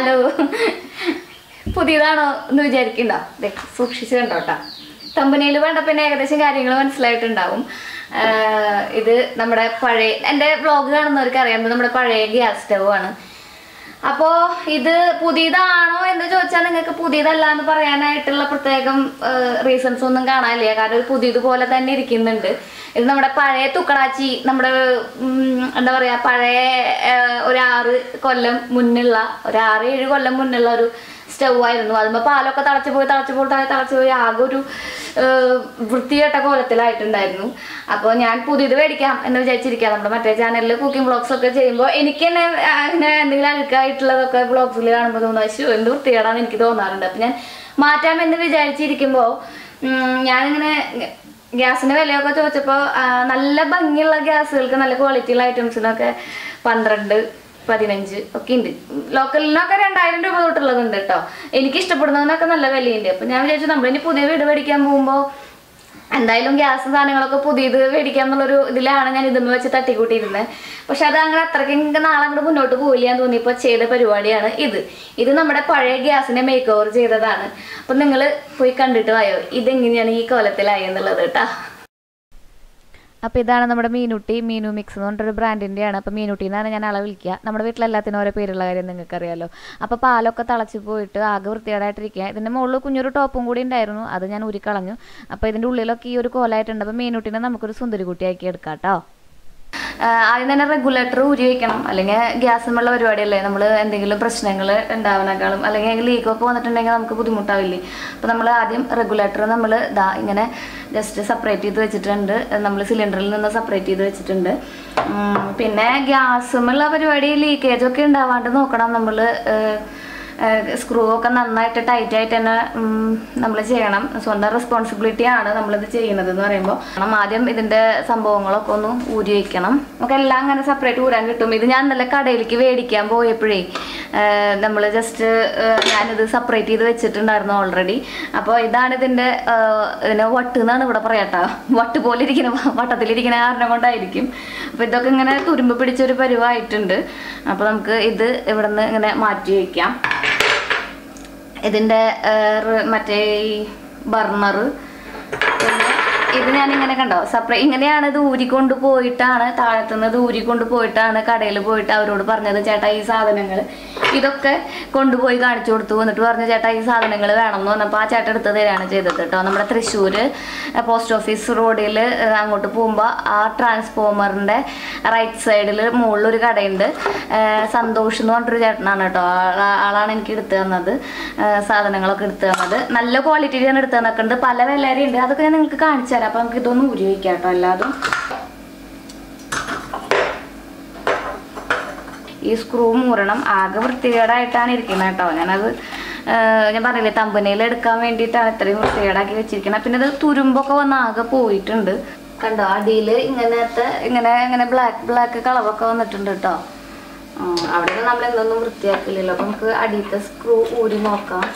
Hello പുതിയതാണോ എന്ന് വിചാരിക്കണ്ടോ ദേ, സൂക്ഷിച്ച് കണ്ടോട്ടാ തമ്പനയിൽ വേണ്ട പിന്നെ ഏകദേശം കാര്യങ്ങൾ മനസ്സിലായിട്ടുണ്ടാവും ആഹ് ഇത് നമ്മുടെ പഴയ എൻ്റെ വ്ളോഗ് കാണുന്നവർക്ക് അറിയാം ഇത് നമ്മുടെ പഴയ ഗ്യാസ് സ്റ്റവ് ആണ് അപ്പോൾ ഇത് പുതിയതാണോ എന്ന് ചോദിച്ചാൽ നിങ്ങൾക്ക് പുതിയതല്ല എന്ന് പറയാനായിട്ടുള്ള പ്രത്യേകം റീസൺസ് ഒന്നും കാണാനില്ല കാരണം ഇത് പുതിയതുപോലെ തന്നെ ഇരിക്കുന്നുണ്ട് ഇത് നമ്മുടെ പഴയ തുക്കടാച്ചി നമ്മുടെ ഉം, എന്താ പറയാ പഴയ ആഹ്, ഒരു ആറ് കൊല്ലം മുന്നുള്ള ഒരു ആറ് ഏഴ് കൊല്ലം മുന്നുള്ള ഒരു സ്റ്റൗ ആയിരുന്നു അതുമ്പോൾ പാലൊക്കെ തിളച്ച് പോയി തിളച്ച് പോയി തിളച്ച് പോയി ആകെ ഒരു ആഹ്, വൃത്തികെട്ട കോലത്തിലായിട്ടുണ്ടായിരുന്നു അപ്പോൾ ഞാൻ പുതിയത് മേടിക്കാം എന്ന് വിചാരിച്ചിരിക്കാം നമ്മുടെ മറ്റേ ചാനലിൽ കുക്കിംഗ് വ്ളോഗ്സ് ഒക്കെ ചെയ്യുമ്പോൾ എനിക്ക് തന്നെ അങ്ങനെ എന്തെങ്കിലും അഴുക്കായിട്ടുള്ളതൊക്കെ വ്ളോഗ്സിൽ കാണുമ്പോൾ തോന്നുന്നു അശ്വ എന്ത് വൃത്തികേടാന്ന് എനിക്ക് തോന്നാറുണ്ട് അപ്പം ഞാൻ മാറ്റാമെന്ന് വിചാരിച്ചിരിക്കുമ്പോൾ ഉം, ഞാനിങ്ങനെ ഗ്യാസിന്റെ വിലയൊക്കെ ചോദിച്ചപ്പോൾ നല്ല ഭംഗിയുള്ള ഗ്യാസുകൾക്ക് നല്ല ക്വാളിറ്റിയുള്ള ഐറ്റംസിനൊക്കെ പന്ത്രണ്ട് പതിനഞ്ച് ഒക്കെ ഉണ്ട് ലോക്കലിനൊക്കെ രണ്ടായിരം രൂപ തൊട്ടുള്ളതുണ്ട് കേട്ടോ എനിക്ക് ഇഷ്ടപ്പെടുന്നതിനൊക്കെ നല്ല വിലയുണ്ട് അപ്പം ഞാൻ വിചാരിച്ചു നമ്മളിനി പുതിയ വീട് മേടിക്കാൻ പോകുമ്പോൾ എന്തായാലും ഗ്യാസ് സാധനങ്ങളൊക്കെ പുതിയത് മേടിക്കാം എന്നുള്ളൊരു ഇതിലാണ് ഞാൻ ഇതുമ്മ വെച്ച് തട്ടിക്കൂട്ടിയിരുന്നത് പക്ഷെ അത് അങ്ങനെ അത്രയ്ക്ക് എനിക്ക് നാളെ അങ്ങോട്ട് മുന്നോട്ട് പോയില്ല എന്ന് തോന്നിയപ്പോൾ ചെയ്ത പരിപാടിയാണ് ഇത് ഇത് നമ്മുടെ പഴയ ഗ്യാസിനെ മേക്ക് ഓവർ ചെയ്തതാണ് അപ്പം നിങ്ങൾ പോയി കണ്ടിട്ട് വായോ ഇതെങ്ങനെയാണ് ഈ കോലത്തിലായി എന്നുള്ളത് കേട്ടോ അപ്പോൾ ഇതാണ് നമ്മുടെ മീനുട്ടി മീനു മിക്സ് എന്ന് പറഞ്ഞിട്ടൊരു ബ്രാൻഡിൻ്റെയാണ് അപ്പോൾ മീനുട്ടി എന്നാണ് ഞാൻ ആളെ വിളിക്കുക നമ്മുടെ വീട്ടിലെല്ലാത്തിനും ഓരോ പേരുള്ള കാര്യം നിങ്ങൾക്കറിയാലോ അപ്പോൾ പാലൊക്കെ തിളച്ച് പോയിട്ട് ആകെ വൃത്തികേടായിട്ടിരിക്കുക ഇതിൻ്റെ മുകളിൽ കുഞ്ഞൊരു ടോപ്പും കൂടി ഉണ്ടായിരുന്നു അത് ഞാൻ ഊരിക്കളഞ്ഞു അപ്പോൾ ഇതിൻ്റെ ഉള്ളിലൊക്കെ ഈ ഒരു കോലായിട്ടുണ്ട് അപ്പോൾ മീനുട്ടിനെ നമുക്കൊരു സുന്ദരി കുട്ടിയാക്കി എടുക്കാം കേട്ടോ ആദ്യം തന്നെ റെഗുലേറ്റർ ഊരി വെക്കണം അല്ലെങ്കിൽ ഗ്യാസുമുള്ള പരിപാടിയല്ലേ നമ്മൾ എന്തെങ്കിലും പ്രശ്നങ്ങൾ ഉണ്ടാവുന്നേക്കാളും അല്ലെങ്കിൽ ലീക്കൊക്കെ വന്നിട്ടുണ്ടെങ്കിൽ നമുക്ക് ബുദ്ധിമുട്ടാവില്ലേ അപ്പോൾ നമ്മൾ ആദ്യം റെഗുലേറ്റർ നമ്മൾ ഇതാ ഇങ്ങനെ ജസ്റ്റ് സെപ്പറേറ്റ് ചെയ്ത് വെച്ചിട്ടുണ്ട് നമ്മൾ സിലിണ്ടറിൽ നിന്ന് സെപ്പറേറ്റ് ചെയ്ത് വെച്ചിട്ടുണ്ട് ഉം, പിന്നെ ഗ്യാസുമുള്ള പരിപാടി ലീക്കേജ് ഒക്കെ ഉണ്ടാവാണ്ട് നോക്കണം നമ്മൾ സ്ക്രൂ ഒക്കെ നന്നായിട്ട് ടൈറ്റ് ആയിട്ട് തന്നെ നമ്മൾ ചെയ്യണം സ്വന്തം റെസ്പോൺസിബിലിറ്റി ആണ് നമ്മളിത് ചെയ്യുന്നത് എന്ന് പറയുമ്പോൾ കാരണം ആദ്യം ഇതിന്റെ സംഭവങ്ങളൊക്കെ ഒന്ന് ഊരി വെക്കണം നമുക്ക് എല്ലാം അങ്ങനെ സെപ്പറേറ്റ് ഊരാൻ കിട്ടും ഇത് ഞാൻ നല്ല കടയിലേക്ക് മേടിക്കാൻ പോയപ്പോഴേ നമ്മൾ ജസ്റ്റ് ഞാനിത് സെപ്പറേറ്റ് ചെയ്ത് വെച്ചിട്ടുണ്ടായിരുന്നു ഓൾറെഡി അപ്പോൾ ഇതാണ് ഇതിന്റെ ഏഹ്, ഇതിനെ വട്ട് എന്നാണ് ഇവിടെ പറയാട്ടോ വട്ട് പോലെ ഇരിക്കുന്ന വട്ടത്തിലിരിക്കുന്ന കാരണം കൊണ്ടായിരിക്കും അപ്പോൾ ഇതൊക്കെ ഇങ്ങനെ തുരുമ്പ് പിടിച്ചൊരു പരുവായിട്ടുണ്ട് അപ്പോൾ നമുക്ക് ഇത് ഇവിടെ നിന്ന് ഇങ്ങനെ മാറ്റി വയ്ക്കാം ഇതിൻ്റെ മറ്റേ ഈ ബർണർ പിന്നെ ഇത് ഞാനിങ്ങനെ കണ്ടോ സപ്രൈ ഇങ്ങനെയാണ് ഇത് ഊരിക്കൊണ്ട് പോയിട്ടാണ് താഴത്തുനിന്ന് ഇത് ഊരിക്കൊണ്ട് പോയിട്ടാണ് കടയിൽ പോയിട്ട് അവരോട് പറഞ്ഞത് ചേട്ടാ ഈ സാധനങ്ങൾ ഇതൊക്കെ കൊണ്ടുപോയി കാണിച്ചു കൊടുത്തു എന്നിട്ട് പറഞ്ഞു ചേട്ടാ ഈ സാധനങ്ങൾ വേണം എന്ന് പറഞ്ഞപ്പോൾ ആ ചേട്ടൻ എടുത്ത് തരികയാണ് ചെയ്തത് കേട്ടോ നമ്മുടെ തൃശ്ശൂർ പോസ്റ്റ് ഓഫീസ് റോഡിൽ അങ്ങോട്ട് പോകുമ്പോൾ ആ ട്രാൻസ്ഫോമറിൻ്റെ റൈറ്റ് സൈഡിൽ മുകളിലൊരു കടയുണ്ട് ഏഹ് സന്തോഷ് എന്ന് പറഞ്ഞിട്ടൊരു ചേട്ടനാണ് കേട്ടോ ആളാ- ആളാണ് എനിക്ക് എടുത്തു തന്നത് ഏഹ് സാധനങ്ങളൊക്കെ എടുത്തു തന്നത് നല്ല ക്വാളിറ്റിയിലാണ് എടുത്തു തന്നൊക്കെ ഉണ്ട് പല വിലയും ഉണ്ട് അതൊക്കെ ഞാൻ നിങ്ങൾക്ക് കാണിച്ചു തരാം അപ്പം നമുക്ക് ഇതൊന്നും ഉപയോഗിക്കാം കേട്ടോ അല്ലാതും ഈ സ്ക്രൂ മൂരണം ആകെ വൃത്തികേടായിട്ടാണ് ഇരിക്കുന്നത് കേട്ടോ ഞാനത് ഏഹ് ഞാൻ പറഞ്ഞില്ലേ തമ്പനയിൽ എടുക്കാൻ വേണ്ടിയിട്ടാണ് ഇത്രയും വൃത്തികേടാക്കി വെച്ചിരിക്കുന്നത് പിന്നെ ഇത് തുരുമ്പൊക്കെ വന്ന് ആകെ പോയിട്ടുണ്ട് കണ്ടോ അടിയിൽ ഇങ്ങനത്തെ ഇങ്ങനെ ഇങ്ങനെ ബ്ലാക്ക് ബ്ലാക്ക് കളറൊക്കെ വന്നിട്ടുണ്ട് കേട്ടോ ഉം, അവിടെ നമ്മൾ എന്തൊന്നും വൃത്തിയാക്കില്ലല്ലോ അപ്പം നമുക്ക് അടിയത്തെ സ്ക്രൂ ഊരി നോക്കാം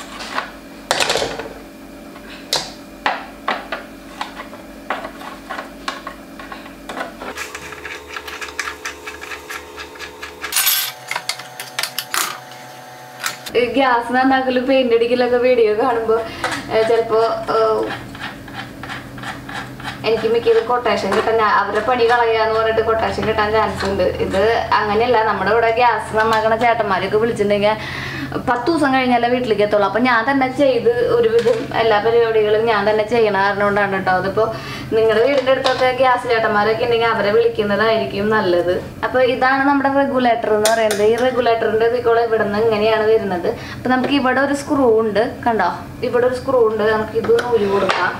ഗ്യാസ് നന്നാക്കലും പെയിന്റ് അടിക്കലൊക്കെ വീഡിയോ കാണുമ്പോൾ ചിലപ്പോൾ എനിക്ക് മിക്കത് കൊട്ടേഷൻ കിട്ടാൻ ഞാ- അവരുടെ പണി കളയാന്ന് പറഞ്ഞിട്ട് കൊട്ടേഷൻ കിട്ടാൻ ചാൻസ് ഉണ്ട് ഇത് അങ്ങനെയല്ല നമ്മുടെ ഇവിടെ ഗ്യാസ് നന്നാക്കണ ചേട്ടന്മാരൊക്കെ വിളിച്ചിട്ടുണ്ടെങ്കിൽ പത്ത് ദിവസം കഴിഞ്ഞാലേ വീട്ടിലേക്ക് എത്തുള്ളൂ അപ്പം ഞാൻ തന്നെ ചെയ്ത് ഒരുവിധം എല്ലാ പരിപാടികളും ഞാൻ തന്നെ ചെയ്യണ കാരണം കൊണ്ടാണ് കേട്ടോ അതിപ്പോൾ നിങ്ങളുടെ വീടിൻ്റെ അടുത്തൊക്കെ ഗ്യാസ് ചേട്ടന്മാരൊക്കെ ഉണ്ടെങ്കിൽ അവരെ വിളിക്കുന്നതായിരിക്കും നല്ലത് അപ്പോൾ ഇതാണ് നമ്മുടെ റെഗുലേറ്റർ എന്ന് പറയുന്നത് ഈ റെഗുലേറ്ററിൻ്റെ ഇതിക്കോളം ഇവിടെ നിന്ന് ഇങ്ങനെയാണ് വരുന്നത് അപ്പം നമുക്ക് ഇവിടെ ഒരു സ്ക്രൂ ഉണ്ട് കണ്ടോ ഇവിടെ ഒരു സ്ക്രൂ ഉണ്ട് നമുക്ക് ഇത് ഊരി കൊടുക്കാം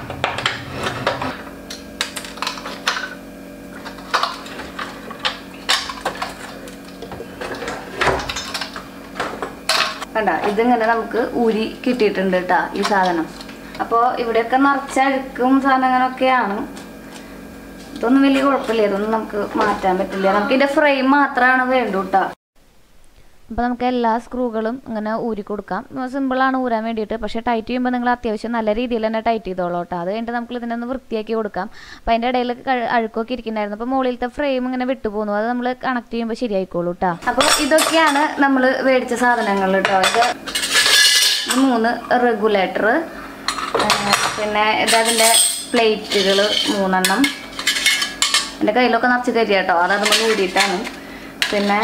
കണ്ട ഇതിങ്ങനെ നമുക്ക് ഊരി കിട്ടിയിട്ടുണ്ട് കേട്ടോ ഈ സാധനം അപ്പോൾ ഇവിടെയൊക്കെ നിറച്ച അഴുക്കും സാധനങ്ങളൊക്കെയാണ് ഇതൊന്നും വലിയ കുഴപ്പമില്ല ഇതൊന്നും നമുക്ക് മാറ്റാൻ പറ്റില്ല നമുക്ക് ഇതിന്റെ ഫ്രെയിം മാത്രമാണ് വേണ്ടു കേട്ടോ അപ്പോൾ നമുക്ക് എല്ലാ സ്ക്രൂകളും ഇങ്ങനെ ഊരി കൊടുക്കാം സിമ്പിളാണ് ഊരാൻ വേണ്ടിയിട്ട് പക്ഷേ ടൈറ്റ് ചെയ്യുമ്പോൾ നിങ്ങൾ അത്യാവശ്യം നല്ല രീതിയിൽ തന്നെ ടൈറ്റ് ചെയ്തോളൂ കേട്ടോ അത് കഴിഞ്ഞിട്ട് നമുക്ക് ഇതിനൊന്ന് വൃത്തിയാക്കി കൊടുക്കാം അപ്പോൾ അതിൻ്റെ ഇടയിൽ കഴി- അഴുക്കൊക്കെ ഇരിക്കുന്നുണ്ടായിരുന്നു അപ്പോൾ മുകളിലത്തെ ഫ്രെയിം ഇങ്ങനെ വിട്ടു പോകുന്നു അത് നമ്മൾ കണക്ട് ചെയ്യുമ്പോൾ ശരിയായിക്കോളൂ കേട്ടോ അപ്പോൾ ഇതൊക്കെയാണ് നമ്മൾ മേടിച്ച സാധനങ്ങൾ കേട്ടോ ഇത് ഇത് മൂന്ന് റെഗുലേറ്റർ പിന്നെ ഇതതിൻ്റെ പ്ലേറ്റുകൾ മൂന്നെണ്ണം എൻ്റെ കയ്യിലൊക്കെ നിറച്ച് കരി കേട്ടോ അത് നമ്മൾ ഊരിയിട്ടാണ് പിന്നെ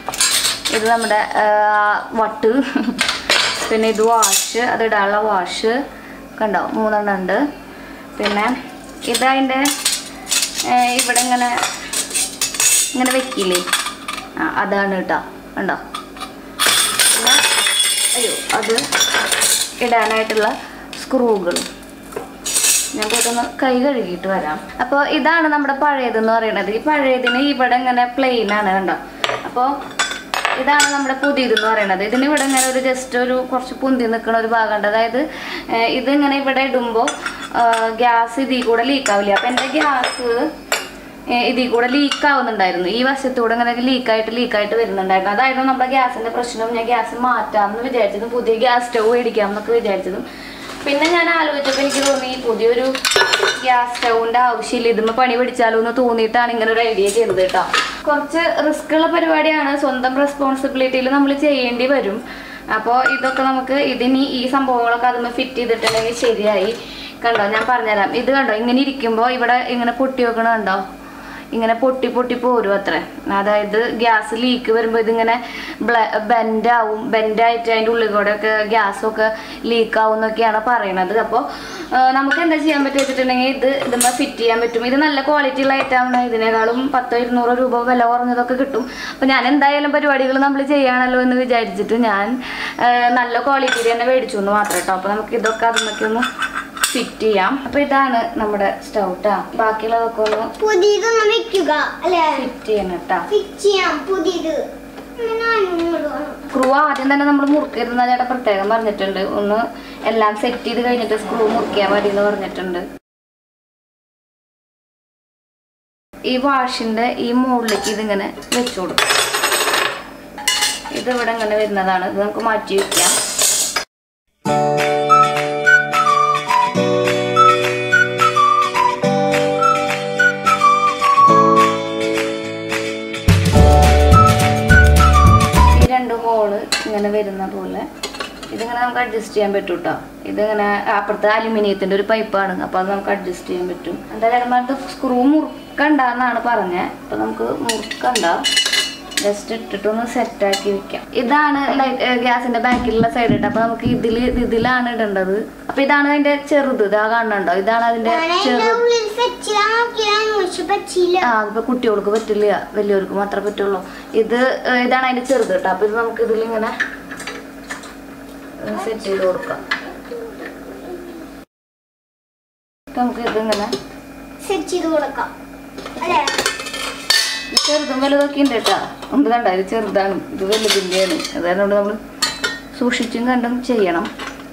ഇത് നമ്മുടെ ആ, വട്ട് പിന്നെ ഇത് വാഷ് അത് ഇടാനുള്ള വാഷ് കണ്ടോ മൂന്നെണ്ണം ഉണ്ട് പിന്നെ ഇതതിൻ്റെ ഇവിടെ ഇങ്ങനെ ഇങ്ങനെ വെക്കില്ലേ ആ അതാണ് കേട്ടോ കണ്ടോ പിന്നെ അയ്യോ അത് ഇടാനായിട്ടുള്ള സ്ക്രൂകൾ ഞാൻ പോയിട്ടൊന്ന് കൈ കഴുകിയിട്ട് വരാം അപ്പോൾ ഇതാണ് നമ്മുടെ പഴയതെന്ന് പറയുന്നത് ഈ പഴയതിന് ഇവിടെ ഇങ്ങനെ പ്ലെയിൻ ആണ് കണ്ടോ അപ്പോൾ ഇതാണ് നമ്മുടെ പുതിയതെന്ന് പറയുന്നത് ഇതിന് ഇവിടെ ഇങ്ങനെ ഒരു ജസ്റ്റ് ഒരു കുറച്ച് പൊന്തി നിൽക്കുന്ന ഒരു ഭാഗമുണ്ട് അതായത് ഏഹ്, ഇതിങ്ങനെ ഇവിടെ ഇടുമ്പോൾ ഗ്യാസ് ഇതിൽ കൂടെ ലീക്ക് ആവില്ല അപ്പം എൻ്റെ ഗ്യാസ് ഇതിൽ കൂടെ ലീക്ക് ആവുന്നുണ്ടായിരുന്നു ഈ വശത്തൂടെ ഇങ്ങനെ ലീക്കായിട്ട് ലീക്കായിട്ട് വരുന്നുണ്ടായിരുന്നു അതായിരുന്നു നമ്മുടെ ഗ്യാസിന്റെ പ്രശ്നം ഞാൻ ഗ്യാസ് മാറ്റാമെന്ന് വിചാരിച്ചതും പുതിയ ഗ്യാസ് സ്റ്റൗ മേടിക്കാം എന്നൊക്കെ വിചാരിച്ചതും പിന്നെ ഞാൻ ആലോചിച്ചപ്പോൾ എനിക്ക് തോന്നി പുതിയൊരു ഗ്യാസ് സ്റ്റൗവിന്റെ ആവശ്യമില്ല ഇതുമ്മ പണി പിടിച്ചാലോ എന്ന് തോന്നിയിട്ടാണ് ഇങ്ങനെ ഒരു ഐഡിയ ചെയ്തത് കേട്ടോ കുറച്ച് റിസ്ക് ഉള്ള പരിപാടിയാണ് സ്വന്തം റെസ്പോൺസിബിലിറ്റിയിൽ നമ്മൾ ചെയ്യേണ്ടി വരും അപ്പോൾ ഇതൊക്കെ നമുക്ക് ഇതിനി ഈ സംഭവങ്ങളൊക്കെ അതുമ്മ ഫിറ്റ് ചെയ്തിട്ടുണ്ടെങ്കിൽ ശരിയായി കണ്ടോ ഞാൻ പറഞ്ഞുതരാം ഇത് കണ്ടോ ഇങ്ങനെ ഇരിക്കുമ്പോൾ ഇവിടെ ഇങ്ങനെ പൊട്ടി വെക്കണ കണ്ടോ ഇങ്ങനെ പൊട്ടി പൊട്ടി പോരും അത്ര അതായത് ഗ്യാസ് ലീക്ക് വരുമ്പോൾ ഇതിങ്ങനെ ബെൻഡാവും ബെൻഡായിട്ട് അതിൻ്റെ ഉള്ളിൽ കൂടെ ഒക്കെ ഗ്യാസൊക്കെ ലീക്ക് ആവും എന്നൊക്കെയാണ് പറയണത് അപ്പോൾ നമുക്ക് എന്താ ചെയ്യാൻ പറ്റുക വെച്ചിട്ടുണ്ടെങ്കിൽ ഇത് ഇതുമ്പോൾ ഫിറ്റ് ചെയ്യാൻ പറ്റും ഇത് നല്ല ക്വാളിറ്റി ഉള്ള ഐറ്റമാണ് ഇതിനേക്കാളും പത്തോ ഇരുന്നൂറോ രൂപ വില കുറഞ്ഞതൊക്കെ കിട്ടും അപ്പോൾ ഞാൻ എന്തായാലും പരിപാടികൾ നമ്മൾ ചെയ്യാണല്ലോ എന്ന് വിചാരിച്ചിട്ട് ഞാൻ ആ, നല്ല ക്വാളിറ്റിയിൽ തന്നെ മേടിച്ചു എന്ന് മാത്രം കേട്ടോ അപ്പോൾ നമുക്ക് ഇതൊക്കെ അതിനൊക്കെ ഒന്ന് ഫിറ്റ് ചെയ്യാം അപ്പോൾ ഇതാണ് നമ്മുടെ സ്റ്റൗട്ടാ ബാക്കിയുള്ളതൊക്കെ ഒന്ന് പുതിയതൊന്ന് വെക്കുക അല്ലെ ഫിറ്റ് ചെയ്യണം കേട്ടോ ഫിക്സ് ചെയ്യാം പുതിയത് ഞാനും ഇങ്ങോട്ട് വേണം. സ്ക്രൂ ആദ്യം തന്നെ നമ്മൾ മുറുക്കരുന്ന ചേട്ടാ പ്രത്യേകം പറഞ്ഞിട്ടുണ്ട് ഒന്ന് എല്ലാം സെറ്റ് ചെയ്ത് കഴിഞ്ഞിട്ട് സ്ക്രൂ മുറിക്കാൻ മതി എന്ന് പറഞ്ഞിട്ടുണ്ട് ഈ വാഷിന്റെ ഈ മുകളിലേക്ക് ഇതിങ്ങനെ വെച്ചു കൊടുക്കും ഇത് ഇവിടെ ഇങ്ങനെ വരുന്നതാണ് ഇത് നമുക്ക് മാറ്റി വെക്കാം ഈ രണ്ട് ഹോള് ഇങ്ങനെ വരുന്ന പോലെ ഇതിങ്ങനെ നമുക്ക് അഡ്ജസ്റ്റ് ചെയ്യാൻ പറ്റും കേട്ടോ ഇതിങ്ങനെ അപ്പുറത്തെ അലുമിനിയത്തിന്റെ ഒരു പൈപ്പാണ് അപ്പൊ അത് നമുക്ക് അഡ്ജസ്റ്റ് ചെയ്യാൻ പറ്റും എന്തായാലും അത് സ്ക്രൂ മുറുക്കണ്ട എന്നാണ് പറഞ്ഞത് അപ്പൊ നമുക്ക് മുറുക്കണ്ട ജസ്റ്റ് ഇട്ടിട്ടൊന്ന് സെറ്റ് ആക്കി വെക്കാം ഇതാണ് ലൈറ്റ് ഗ്യാസിന്റെ ബാക്കിലുള്ള സൈഡ് ഇട്ട് അപ്പൊ നമുക്ക് ഇതില് ഇതിലാണ് ഇടേണ്ടത് അപ്പൊ ഇതാണ് അതിന്റെ ചെറുത് ഇതാ കാണുന്നുണ്ടോ ഇതാണ് അതിന്റെ ഞാൻ അതിന്റെ ചെറുത് ഉള്ളിൽ സെറ്റ് ചെയ്യാൻ നോക്കിയാൽ പക്ഷെ പറ്റിയില്ല ആ അതിപ്പോ കുട്ടികൾക്ക് പറ്റില്ല വലിയവർക്ക് മാത്രമേ പറ്റുള്ളൂ ഇത് ഏഹ്, ഇതാണ് അതിന്റെ ചെറുത് കേട്ടോ അപ്പൊ ഇത് നമുക്ക് ഇതിലിങ്ങനെ സെറ്റ് ചെയ്ത് കൊടുക്കാം നമുക്ക് ഇതിങ്ങനെ സെറ്റ് ചെയ്ത് കൊടുക്കാം അല്ലേ ഇത് ചെറുതും വലുതൊക്കെ ഉണ്ട് കേട്ടോ ഉണ്ട് കണ്ട ഇത് ചെറുതാണ് ഇത് വലുതിൻ്റെയാണ് അതുകൊണ്ട് നമ്മൾ സൂക്ഷിച്ചും കണ്ടും ചെയ്യണം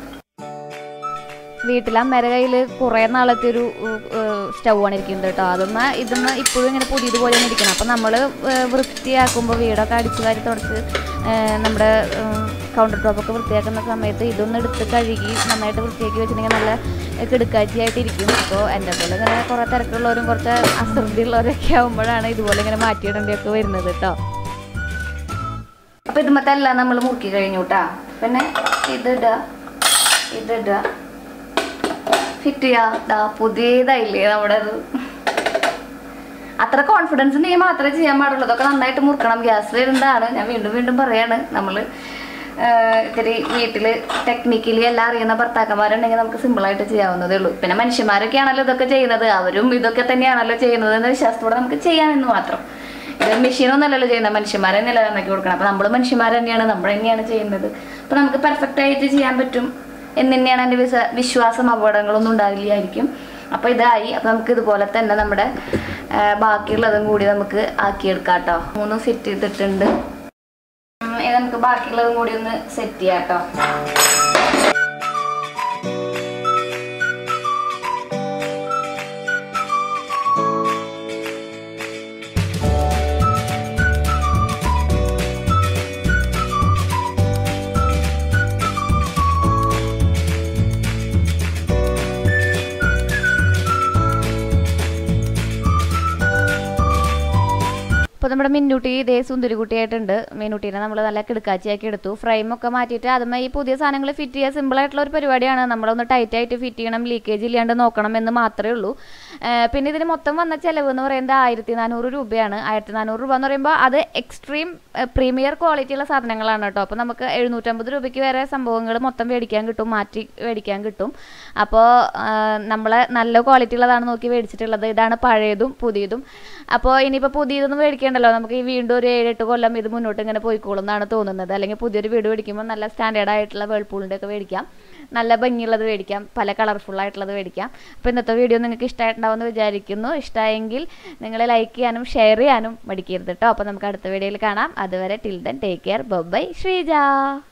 വീട്ടിൽ അമ്മേരെ കയ്യിൽ കുറേ നാളത്തെ ഒരു സ്റ്റൗ ആണ് ഇരിക്കുന്നത് കേട്ടോ അതൊന്ന് ഇതൊന്ന് ഇപ്പോഴും ഇങ്ങനെ പുതിയതുപോലെ തന്നെ ഇരിക്കണം അപ്പം നമ്മൾ വൃത്തിയാക്കുമ്പോൾ വീടൊക്കെ അടിച്ചു വാരി തുടച്ച് ഏഹ്, നമ്മുടെ കൗണ്ടർ ടോപ്പൊക്കെ വൃത്തിയാക്കുന്ന സമയത്ത് ഇതൊന്ന് എടുത്ത് കഴുകി നന്നായിട്ട് വൃത്തിയാക്കി വെച്ചിട്ടുണ്ടെങ്കിൽ നല്ല കിടുക്കാഴ്ചയായിട്ട് ഇരിക്കും അപ്പോൾ എൻ്റെ പോലെ ഇങ്ങനെ കുറേ തിരക്കുള്ളവരും കുറച്ച് അശ്രദ്ധ ഉള്ളവരൊക്കെ ആകുമ്പോഴാണ് ഇതുപോലെ ഇങ്ങനെ മാറ്റിയിടേണ്ടിയൊക്കെ വരുന്നത് കേട്ടോ അപ്പോൾ ഇതുമത്തെ എല്ലാം നമ്മൾ മുറുക്കി കഴിഞ്ഞു കേട്ടാ പിന്നെ ഇതിടുക ഇതിടുക ഫിറ്റ് ചെയ്യാം ദാ പുതിയതായില്ലേ നമ്മുടെ ഇത് അത്ര കോൺഫിഡൻസ് ഉണ്ടെങ്കിൽ മാത്രമേ ചെയ്യാൻ പാടുള്ളൂ അതൊക്കെ നന്നായിട്ട് മുറുക്കണം ഗ്യാസ് വരുന്നതാണ് ഞാൻ വീണ്ടും വീണ്ടും പറയാണ് നമ്മൾ ഇത്തിരി വീട്ടിൽ ടെക്നിക്കലി എല്ലാം അറിയുന്ന ഭർത്താക്കന്മാരുണ്ടെങ്കിൽ നമുക്ക് സിമ്പിളായിട്ട് ചെയ്യാവുന്നതേ ഉള്ളൂ പിന്നെ മനുഷ്യന്മാരൊക്കെയാണല്ലോ ഇതൊക്കെ ചെയ്യുന്നത് അവരും ഇതൊക്കെ തന്നെയാണല്ലോ ചെയ്യുന്നത് എന്ന വിശ്വാസത്തോടെ നമുക്ക് ചെയ്യാമെന്ന് മാത്രം ഇത് മെഷീനൊന്നല്ലല്ലോ ചെയ്യുന്നത് മനുഷ്യന്മാർ തന്നെയല്ലേ നന്നാക്കി കൊടുക്കണം അപ്പോൾ നമ്മൾ മനുഷ്യന്മാർ തന്നെയാണ് നമ്മൾ തന്നെയാണ് ചെയ്യുന്നത് അപ്പോൾ നമുക്ക് പെർഫെക്റ്റ് ആയിട്ട് ചെയ്യാൻ പറ്റും എന്ന് തന്നെയാണ് എൻ്റെ വിശ്വ വിശ്വാസം അപകടങ്ങളൊന്നും ഉണ്ടാവില്ലായിരിക്കും അപ്പോൾ ഇതായി അപ്പോൾ നമുക്ക് ഇതുപോലെ തന്നെ നമ്മുടെ ആ, ബാക്കിയുള്ളതും കൂടി നമുക്ക് ആക്കിയെടുക്കാം കേട്ടോ മൂന്ന് സെറ്റ് ചെയ്തിട്ടുണ്ട് ഉം, ഇത് നമുക്ക് ബാക്കിയുള്ളതും കൂടി ഒന്ന് സെറ്റ് ചെയ്യാം കേട്ടോ അപ്പോൾ നമ്മുടെ മിന്നൂട്ടി ഇതേ സുന്ദരിക്കുട്ടിയായിട്ടുണ്ട് മീനുട്ടീനെ നമ്മൾ നല്ല കിടക്കാച്ചിയാക്കി എടുത്തു ഫ്രെയിമൊക്കെ മാറ്റിയിട്ട് അതുമായി ഈ പുതിയ സാധനങ്ങൾ ഫിറ്റ് ചെയ്യുക സിമ്പിളായിട്ടുള്ള ഒരു പരിപാടിയാണ് നമ്മളൊന്ന് ടൈറ്റായിട്ട് ഫിറ്റ് ചെയ്യണം ലീക്കേജ് ഇല്ലാണ്ട് നോക്കണം എന്ന് മാത്രമേ ഉള്ളൂ ആ, പിന്നെ ഇതിന് മൊത്തം വന്ന ചിലവ് എന്ന് പറയുന്നത് ആയിരത്തി നാനൂറ് രൂപയാണ് ആയിരത്തി നാനൂറ് രൂപ എന്ന് പറയുമ്പോൾ അത് എക്സ്ട്രീം പ്രീമിയർ ക്വാളിറ്റിയുള്ള സാധനങ്ങളാണ് കേട്ടോ അപ്പോൾ നമുക്ക് എഴുന്നൂറ്റമ്പത് രൂപയ്ക്ക് വരെ സംഭവങ്ങൾ മൊത്തം മേടിക്കാൻ കിട്ടും മാറ്റി മേടിക്കാൻ കിട്ടും അപ്പോൾ നമ്മൾ നല്ല ക്വാളിറ്റി ഉള്ളതാണ് നോക്കി മേടിച്ചിട്ടുള്ളത് ഇതാണ് പഴയതും പുതിയതും അപ്പോൾ ഇനിയിപ്പോൾ പുതിയതൊന്നും മേടിക്കേണ്ടല്ലോ നമുക്ക് ഈ വീണ്ടും ഒരു ഏഴെട്ട് കൊല്ലം ഇത് മുന്നോട്ട് ഇങ്ങനെ പോയിക്കോളും എന്നാണ് തോന്നുന്നത് അല്ലെങ്കിൽ പുതിയൊരു വീട് മേടിക്കുമ്പോൾ നല്ല സ്റ്റാൻഡേർഡ് ആയിട്ടുള്ള വേൾപൂളിൻ്റെ ഒക്കെ മേടിക്കാം നല്ല ഭംഗിയുള്ളത് മേടിക്കാം പല കളർഫുൾ ആയിട്ടുള്ളത് മേടിക്കാം അപ്പോൾ ഇന്നത്തെ വീഡിയോ നിങ്ങൾക്ക് ഇഷ്ടമായിട്ടുണ്ടാവുമെന്ന് വിചാരിക്കുന്നു ഇഷ്ടമായെങ്കിൽ നിങ്ങൾ ലൈക്ക് ചെയ്യാനും ഷെയർ ചെയ്യാനും മടിക്കരുത് കേട്ടോ അപ്പോൾ നമുക്ക് അടുത്ത വീഡിയോയിൽ കാണാം അതുവരെ till then take care bye Sreeja